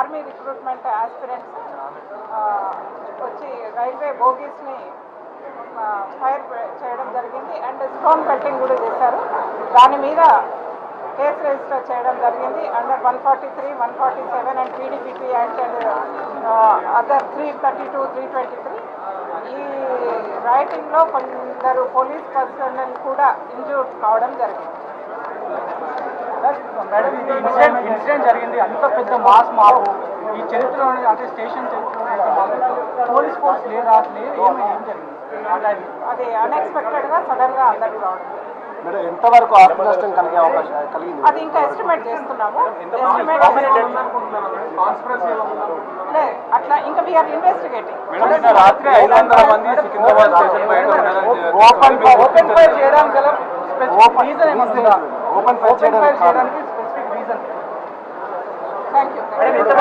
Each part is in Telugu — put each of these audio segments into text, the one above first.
ఆర్మీ రిక్రూట్మెంట్ ఆస్పిరెంట్స్ వచ్చి రైల్వే బోగీస్ని ఫైర్ చేయడం జరిగింది అండ్ స్టోన్ కట్టింగ్ కూడా చేశారు దాని మీద కేసు రిజిస్టర్ చేయడం జరిగింది under one forty three one forty seven and PDPT act and other three thirty two three twenty three ఈ రైటింగ్లో కొందరు పోలీస్ పర్సనల్ కూడా ఇంజూర్ కావడం జరిగింది మేడం ఇది ఇన్సిడెంట్ ఇన్సిడెంట్ జరిగింది అంత పెద్ద మాస్ మాపు ఈ చరిత్రలోని అంటే స్టేషన్ చరిత్రలో ఇంత మాపు పోలీస్ ఫోర్స్ లేదా లేదు ఏమి ఏం జరిగింది ఆ టైం అది అన్ఎక్స్పెక్టెడ్గా సడన్గా అందరికి రావడం మేడం ఎంతవరకు ఆస్తి నష్టం కలిగే అవకాశం కలిగింది అది ఇంకా ఎస్టిమేట్ చేస్తున్నాము ఎస్టిమేట్ లేదు అట్లా ఇంకా వీఆర్ ఇన్వెస్టిగేటింగ్ రాత్రి ఐదు వందల మంది సికింద్రాబాద్ స్టేషన్ బయట ఓపెన్ ఓపెన్ ఫైర్ చేయడానికి గల స్పెసిఫిక్ రీజన్ ఏమన్నా ఓపెన్ ఫైర్ ఓపెన్ ఫైర్ చేయడానికి కారణం. చేయడానికి స్పెసిఫిక్ రీజన్ థ్యాంక్ యూ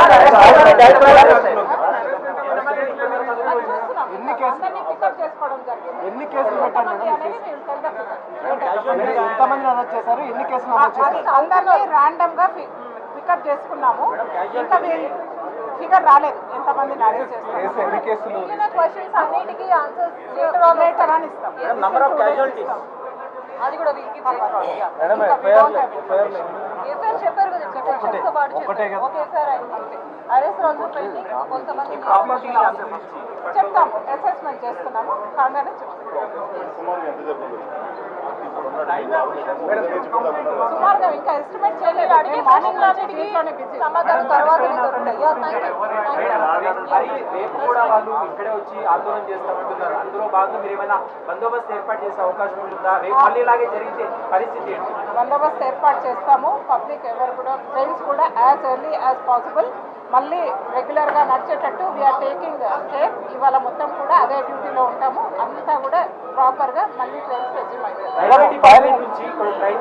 ఎన్ని కేసులు? అందరినీ పికప్ చేసుకోవడం జరిగింది ఎన్ని కేసులు పెట్టారు ఎంతమంది మేడం? అనేది we'll tell the figure. మీరు ఎంతమంది అరెస్ట్ చేశారు ఎన్ని కేసులు నమోదు అది చేశారు అందరినీ ర్యాండమ్ గా పికప్ చేసుకున్నాము ఇంకా ఫిగర్ రాలేదు ఎంతమందిని అరేంజ్ చేస్తాము ఎన్ని కేసులు మిగిలిన క్వశ్చన్స్ అన్నిటికీ ఆన్సర్స్ లేటర్ అని ఇస్తాం నంబర్ ఆఫ్ క్యాజువాలిటీస్ అది కూడా వీళ్ళకి మేడం ఇంకా we don't have it. FIR చెప్పారు కదా క్వశ్చన్స్ తో పాటు ఒకటే చెప్పారు కదా. ఓకే సార్ అయింది అరెస్ట్ ఆల్సో పెండింగ్ కొంతమంది చెప్తాము అసెస్మెంట్ చేస్తున్నాము కాగానే చెప్తాము సుమారుగా ఇంకా ఎస్టిమేట్ చేయలేదు అడిగే మార్నింగ్ ప్రశ్నలన్నిటికీ దీంట్లోనే బిజీ సమాధానం తర్వాతనే దొరుకుతాయి యా థ్యాంక్ యూ మరి రేపు కూడా వాళ్ళు ఇక్కడే వచ్చి ఆందోళన చేస్తామంటున్నారు అందులో భాగంగా మీరు ఏమైనా బందోబస్తు ఏర్పాటు చేసే అవకాశం ఉంటుందా రేపు మళ్ళీ ఇలాగే జరిగితే పరిస్థితి ఏంటి బందోబస్తు ఏర్పాటు చేస్తాము పబ్లిక్ ఎవరు కూడా ట్రైన్స్ కూడా యాజ్ ఎర్లీ యాజ్ పాసిబుల్ మళ్ళీ రెగ్యులర్గా నడిచేటట్టు వీఆర్ టేకింగ్ కేర్ ఇవాళ మొత్తం కూడా అదే డ్యూటీలో ఉంటాము అంతా కూడా ప్రాపర్గా మళ్ళీ ట్రైన్స్ రెజ్యూమ్ అవుతుంది రైల్వే డిపార్ట్మెంట్ నుంచి ఇక్కడ ట్రైన్